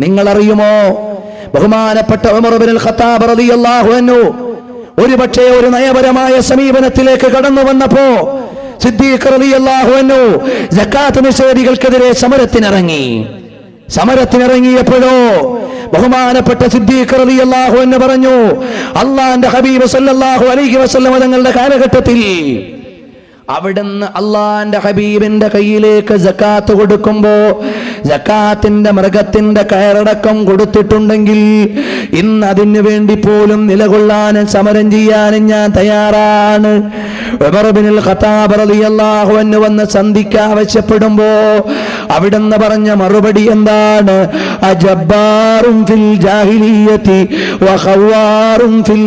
നിങ്ങൾ അറിയുമോ ബഹുമാനപ്പെട്ട ഉമർ ബിൻ ഖത്താബ് റളിയല്ലാഹു അൻഹു ഒരു പക്ഷേ ഒരു നയപരമായ സമീപനത്തിലേക്ക് കടന്നു വന്നപ്പോ സിദ്ദീഖ് റളിയല്ലാഹു അൻഹു സക്കാത്ത് നിഷേധികൾക്കെതിരെ സമരത്തിനിറങ്ങി സമരത്തിനിറങ്ങിയപ്പോഴോ ബഹുമാനപ്പെട്ട സിദ്ദീഖ് റളിയല്ലാഹു അൻഹു പറഞ്ഞു അള്ളാന്റെ ഹബീബ് സല്ലല്ലാഹു അലൈഹി വസല്ലം തങ്ങളുടെ കാലഘട്ടത്തിൽ അവിടുന്ന് അള്ളാന്റെ ഹബീബിന്റെ കയ്യിലേക്ക് ജക്കാത്ത് കൊടുക്കുമ്പോ ജക്കാത്തിന്റെ മൃഗത്തിന്റെ കയറടക്കം കൊടുത്തിട്ടുണ്ടെങ്കിൽ ഇന്ന് അതിനു വേണ്ടി പോലും നിലകൊള്ളാനും സമരം ചെയ്യാനും ഞാൻ തയ്യാറാണ് ഉമർ ബിനുൽ ഖത്താബ് റളിയല്ലാഹു അൻഹു വന്ന് സന്ധിക്ക് ആവശ്യപ്പെടുമ്പോ അവിടുന്ന് പറഞ്ഞ മറുപടി എന്താണ് അജബ്ബാറും ഫിൽ ജാഹിലിയത്തി വഖവാറും ഫിൽ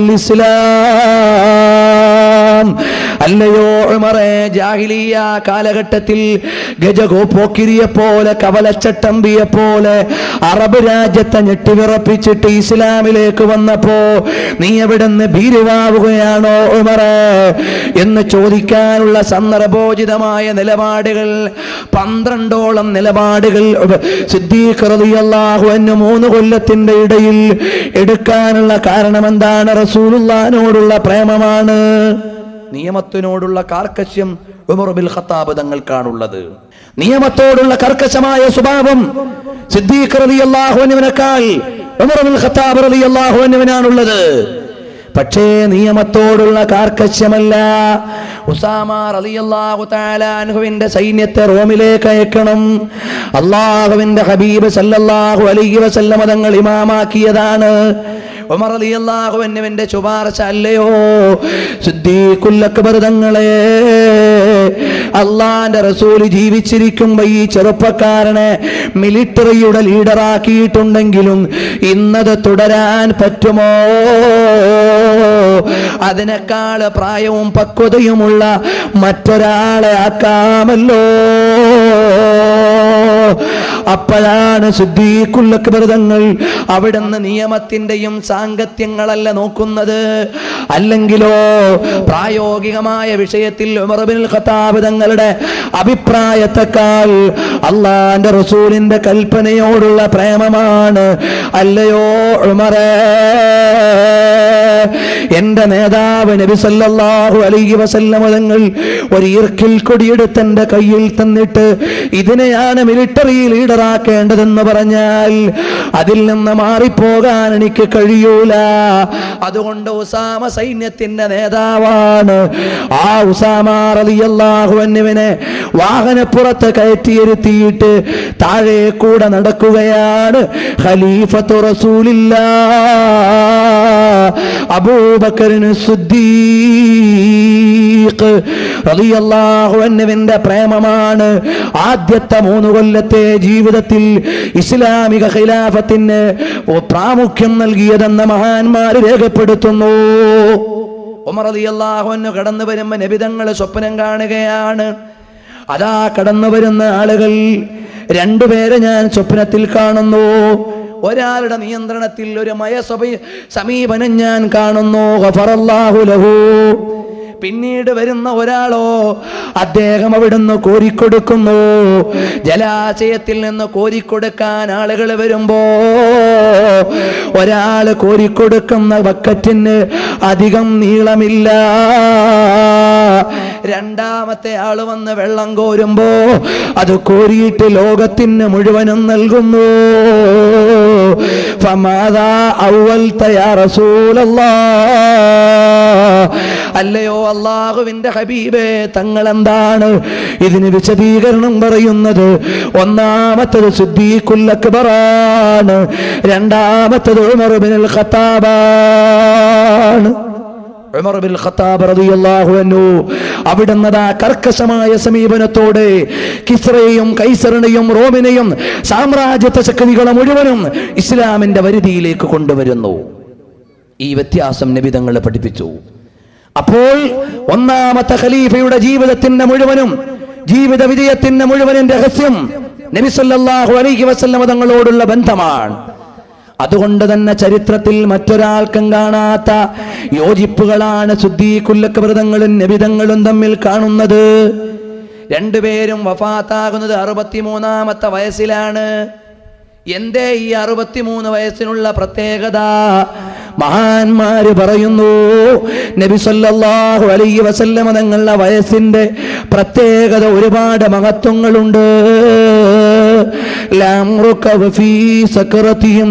ഇസ്ലാം അല്ലയോ ഉമറേ ജാഹിലിയ കാലഘട്ടത്തിൽ ഗജകോ പോക്കിരിയെ പോലെ കവലച്ചട്ടമ്പിയെ പോലെ അറബ് രാജ്യത്തെ ഞെട്ടിവിറപ്പിച്ചിട്ട് ഇസ്ലാമിലേക്ക് വന്നപ്പോ നീ എവിടുന്ന് ഭീരുവാവുകയാണോ ഉമറേ എന്ന് ചോദിക്കാനുള്ള സന്ദർഭോചിതമായ നിലപാടുകൾ പന്ത്രണ്ടോളം നിലപാടുകൾ സിദ്ദീഖ് റളിയല്ലാഹു അൻഹു മൂന്ന് കൊല്ലത്തിന്റെ ഇടയിൽ എടുക്കാനുള്ള കാരണം എന്താണ് റസൂലുള്ളാഹിനോടുള്ള പ്രേമമാണ് നിയമത്തിനോടുള്ള കാർക്കശ്യം ഉമർ ബിൽ ഖത്താബ് തങ്ങൾക്കാണുള്ളത് നിയമത്തോടുള്ള കർക്കശമായ സ്വഭാവം സിദ്ദീഖ് റളിയല്ലാഹു അൻഹുവിനേക്കാൾ ഉമർ ബിൽ ഖത്താബ് റളിയല്ലാഹു അൻഹുവിനാണുള്ളത് പക്ഷേ നിയമത്തോടുള്ള കാർക്കശ്യമല്ല ഉസാമ റളിയല്ലാഹു തആല അൻഹുവിന്റെ സൈന്യത്തെ റോമിലേക്ക് അയക്കണം അള്ളാഹുവിന്റെ ഹബീബ് സല്ലല്ലാഹു അലൈഹി വസല്ലമ തങ്ങൾ ഇമാമാക്കിയതാണ് ഉമർ റളിയല്ലാഹു അൻഹുവിന്റെ ശുപാർശ അല്ലയോ സിദ്ദീഖുൽ അക്ബർ തങ്ങളെ അള്ളാന്റെ റസൂല് ജീവിച്ചിരിക്കുമ്പോ ഈ ചെറുപ്പക്കാരനെ മിലിറ്ററിയുടെ ലീഡറാക്കിയിട്ടുണ്ടെങ്കിലും ഇന്നത് തുടരാൻ പറ്റുമോ അതിനേക്കാൾ പ്രായവും പക്വതയുമുള്ള മറ്റൊരാളെ ആക്കാമല്ലോ അപ്പോഴാണ് ശുദ്ധീകുള്ളക്ബൃതങ്ങൾ അവിടുന്ന് നിയമത്തിന്റെയും സാങ്കത്യങ്ങളല്ല നോക്കുന്നത് അല്ലെങ്കിലോ പ്രായോഗികമായ വിഷയത്തിൽ ഉമർബിൻ ഖത്താബ് തങ്ങളുടെ അഭിപ്രായത്തെക്കാൾ അള്ളാന്റെ റസൂലിന്റെ കൽപ്പനയോടുള്ള പ്രേമമാണ് അല്ലയോ ഉമറേ എന്റെ നേതാവ് നബി സല്ലല്ലാഹു അലൈഹി വസല്ലമ തങ്ങൾ ഒരു ഈർക്കിൽ കൊടിയെടുത്ത് എന്റെ കയ്യിൽ തന്നിട്ട് ഇതിനെയാണ് മിലിറ്ററി ലീഡറാക്കേണ്ടതെന്ന് പറഞ്ഞാൽ അതിൽ നിന്ന് മാറിപ്പോകാൻ എനിക്ക് കഴിയൂല അതുകൊണ്ട് ഉസാമ സൈന്യത്തിന്റെ നേതാവാണ് ആ ഉസാമ റളിയല്ലാഹു അൻഹുവിനെ വാഹനപ്പുറത്ത് കയറ്റിയിരുത്തിയിട്ട് താഴെ കൂടെ നടക്കുകയാണ് ഖലീഫത്തു റസൂലില്ലാ അബൂബക്കറിന് സുദ്ദീഖ് റളിയല്ലാഹു അൻഹുവിന്റെ പ്രേമമാണ് ആദ്യത്തെ മൂന്ന് കൊല്ലത്തെ ജീവിതത്തിൽ ഇസ്ലാമിക ഖിലാഫത്തിന് പ്രാമുഖ്യം നൽകിയതെന്ന് മഹാന്മാർ രേഖപ്പെടുത്തുന്നു ഉമർ റളിയല്ലാഹു അൻഹു കടന്നു വരുമ്പോൾ നബിതങ്ങൾ സ്വപ്നം കാണുകയാണ് അതാ കടന്നു വരുന്ന ആളുകൾ രണ്ടുപേരെ ഞാൻ സ്വപ്നത്തിൽ കാണുന്നു ഒരാളുടെ നിയന്ത്രണത്തിൽ ഒരു മയ സ്വഭ- സമീപനം ഞാൻ കാണുന്നു ഗഫറല്ലാഹു ലഹു പിന്നീട് വരുന്ന ഒരാളോ അദ്ദേഹം അവിടുന്ന് കോരിക്കൊടുക്കുന്നു ജലാശയത്തിൽ നിന്ന് കോരിക്കൊടുക്കാൻ ആളുകൾ വരുമ്പോ ഒരാൾ കോരിക്കൊടുക്കുന്ന ബക്കറ്റിന് അധികം നീളമില്ല രണ്ടാമത്തെ ആള് വന്ന് വെള്ളം കോരുമ്പോ അത് കോരിയിട്ട് ലോകത്തിന് മുഴുവനും നൽകുന്നു ഫമാദാ അവൽത യാ റസൂലല്ലാ അല്ലയോ അള്ളാഹുവിന്റെ ഹബീബേ തങ്ങൾ എന്താണ് ഇതിന് വിശദീകരണം പറയുന്നത് ഒന്നാമത്തത് സിദ്ദീഖുൽ അക്ബറാണ് രണ്ടാമത്തത് ഉമർ ബിനുൽ ഖത്താബാണ് ഉമർ ബിൻ ഖത്താബ് റളിയല്ലാഹു അൻഹു അവിടുന്ന് ദാ കർക്കശമായ സമീപനത്തോടെ കിസ്രയെയും കൈസറിനെയും റോമിനെയും സാമ്രാജ്യത്വ ശക്തികളെ മുഴുവനും ഇസ്ലാമിന്റെ വരുതിയിലേക്ക് കൊണ്ടുവരുന്നു ഈ വ്യത്യാസം നബി തങ്ങളെ പഠിപ്പിച്ചു അപ്പോൾ ഒന്നാമത്തെ ഖലീഫയുടെ ജീവിതത്തിന്റെ മുഴുവനും ജീവിത വിജയത്തിന്റെ മുഴുവനും രഹസ്യം നബി സല്ലല്ലാഹു അലൈഹി വസല്ലമ തങ്ങളോടുള്ള ബന്ധമാണ് അതുകൊണ്ട് തന്നെ ചരിത്രത്തിൽ മറ്റൊരാൾക്കും കാണാത്ത യോജിപ്പുകളാണ് ശുദ്ധീകുല്ലക്കൃതങ്ങളും നബിതങ്ങളും തമ്മിൽ കാണുന്നത് രണ്ടുപേരും വഫാത്താകുന്നത് അറുപത്തിമൂന്നാമത്തെ വയസ്സിലാണ് എന്തേ ഈ അറുപത്തിമൂന്ന് വയസ്സിനുള്ള പ്രത്യേകത മഹാന്മാര് പറയുന്നു നബി സല്ലല്ലാഹു അലൈഹി വസല്ലമ തങ്ങളുടെ വയസ്സിന്റെ പ്രത്യേകത ഒരുപാട് മഹത്വങ്ങളുണ്ട് ലംറുക ഫീ സക്രതിയും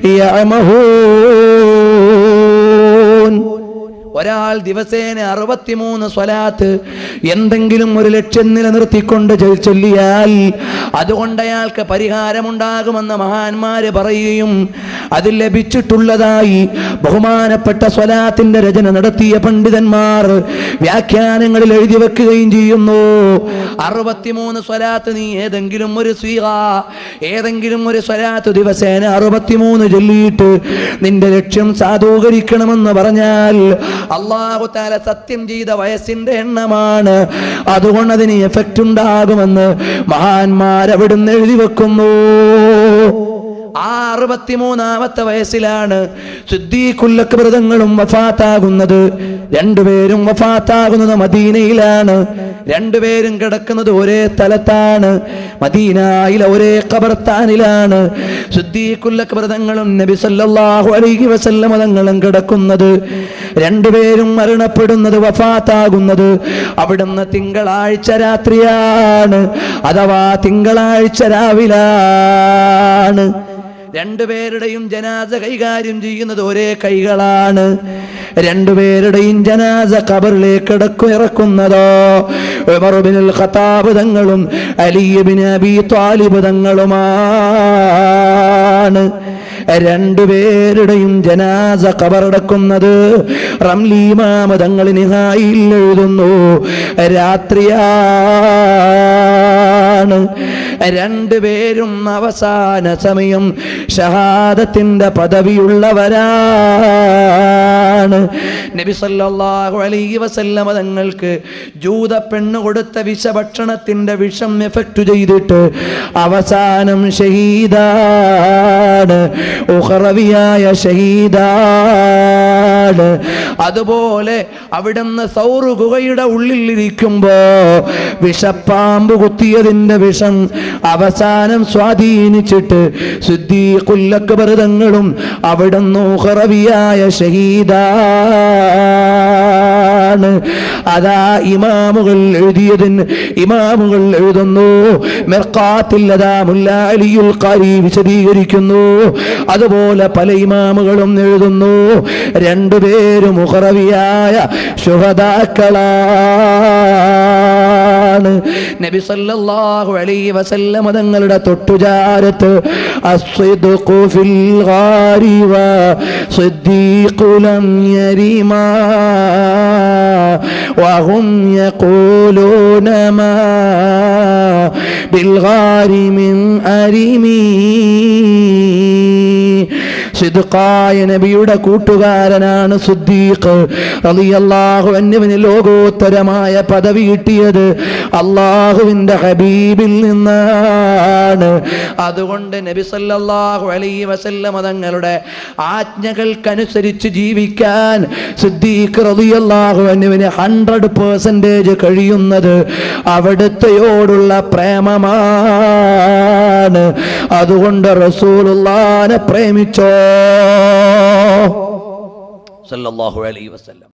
യഅമഹൂൻ ഒരാൾ ദിവസേന അറുപത്തിമൂന്ന് സ്വലാത്ത് എന്തെങ്കിലും ഒരു ലക്ഷ്യം നിലനിർത്തിക്കൊണ്ട് ചൊ- ചൊല്ലിയാൽ അതുകൊണ്ട് അയാൾക്ക് പരിഹാരമുണ്ടാകുമെന്ന് മഹാന്മാര് പറയുകയും അത് ലഭിച്ചിട്ടുള്ളതായി ബഹുമാനപ്പെട്ട സ്വലാത്തിന്റെ രചന നടത്തിയ പണ്ഡിതന്മാർ വ്യാഖ്യാനങ്ങളിൽ എഴുതി വെക്കുകയും ചെയ്യുന്നു അറുപത്തിമൂന്ന് സ്വലാത്ത് നീ ഏതെങ്കിലും ഒരു സ്വീഹ ഏതെങ്കിലും ഒരു സ്വലാത്ത് ദിവസേന അറുപത്തിമൂന്ന് ചൊല്ലിയിട്ട് നിന്റെ ലക്ഷ്യം സാധൂകരിക്കണമെന്ന് പറഞ്ഞാൽ അള്ളാഹു താല സത്യം ചെയ്ത വയസ്സിന്റെ എണ്ണമാണ് അതുകൊണ്ട് അതിന് എഫക്റ്റ് ഉണ്ടാകുമെന്ന് മഹാന്മാർ അവിടുന്ന് എഴുതി വെക്കുന്നു ആ അറുപത്തിമൂന്നാമത്തെ വയസ്സിലാണ് ശുദ്ധീകുല്ലക്രതങ്ങളും വഫാത്താകുന്നത് രണ്ടുപേരും വഫാത്താകുന്നത് മദീനയിലാണ് രണ്ടുപേരും കിടക്കുന്നത് ഒരേ സ്ഥലത്താണ് മദീനയിലെ ഒരേ കബർത്താനിലാണ് ശുദ്ധീകുല്ലക്രതങ്ങളും നബി സല്ലല്ലാഹു അലൈഹി വസല്ലമ തങ്ങളും കിടക്കുന്നത് രണ്ടുപേരും മരണപ്പെടുന്നത് വഫാത്താകുന്നത് അവിടുന്ന് തിങ്കളാഴ്ച രാത്രിയാണ് അഥവാ തിങ്കളാഴ്ച രാവിലാണ് രണ്ടുപേരുടെയും ജനാസ കൈകാര്യം ചെയ്യുന്നത് ഒരേ കൈകളാണ് രണ്ടുപേരുടെയും ജനാസ കബറിലേക്ക് ഇടക്കു ഇറക്കുന്നതോ ഉമറുബിനുൽ ഖത്താബ് തങ്ങളും അലിയബിൻ അബി ത്വാലിബ് തങ്ങളുമാണ് രണ്ടുപേരുടെയും ജനാസ കബറടക്കുന്നത് റംലീമാമ തങ്ങൾ നിഹായിൽ എഴുതുന്നു രാത്രിയാണ് രണ്ടുപേരും അവസാന സമയം ഷഹാദത്തിന്റെ പദവിയുള്ളവരാണ് നബി സല്ലല്ലാഹു അലൈഹി വസല്ലമ തങ്ങൾക്ക് ജൂത പെണ്ണ് കൊടുത്ത വിഷഭക്ഷണത്തിന്റെ വിഷം എഫക്റ്റ് ചെയ്തിട്ട് അവസാനം ഷഹീദാണ് ഉഹറവിയായ ഷഹീദാണ് അതുപോലെ അവിടുന്ന് സൗറു ഗുഹയുടെ ഉള്ളിൽ ഇരിക്കുമ്പോ വിഷപ്പാമ്പ് കുത്തിയതിന്റെ വിഷം അവസാനം സ്വാധീനിച്ചിട്ട് ശുദ്ധീകുല്ലക്ബർതങ്ങളും അവിടുന്ന് ഉഹറവിയായ ഷഹീദാണ് അതാ ഇമാമുകൾ എഴുതിയതിന് ഇമാമുകൾ എഴുതുന്നു മെർക്കാത്തിൽ അതാ മുല്ല അലിയുൽ ഖാരി വിശദീകരിക്കുന്നു അതുപോലെ പല ഇമാമുകളും എഴുതുന്നു രണ്ടുപേരും മുഹറവിയായ ശുഹദാക്കളാണ് നബി സല്ലല്ലാഹു അലൈഹി വസല്ലമ തങ്ങളുടെ തൊട്ടുചാരത്ത് അസ്ദിഖു ഫിൽ ഗാരി വ സിദ്ദീഖു ലം യരിമാ وهم يقولون ما بالغار من أرمي സിദ്ഖായ നബിയുടെ കൂട്ടുകാരനാണ് സുദ്ദീഖ് റളിയല്ലാഹു അൻഹുവിന് ലോകോത്തരമായ പദവി കിട്ടിയത് അള്ളാഹുവിന്റെ ഹബീബിൽ നിന്നാണ് അതുകൊണ്ട് നബി സല്ലല്ലാഹു അലൈഹി വസല്ലമ തങ്ങളുടെ ആജ്ഞകൾക്കനുസരിച്ച് ജീവിക്കാൻ സിദ്ദീഖ് റളിയല്ലാഹു അൻഹുവിന് ഹൺഡ്രഡ് പേഴ്സൻറ്റേജ് കഴിയുന്നത് അവിടുത്തെയോടുള്ള പ്രേമമാണ് അതുകൊണ്ട് റസൂലുള്ളാനെ പ്രേമിച്ചോ സല്ലല്ലാഹു അലൈഹി വസല്ലം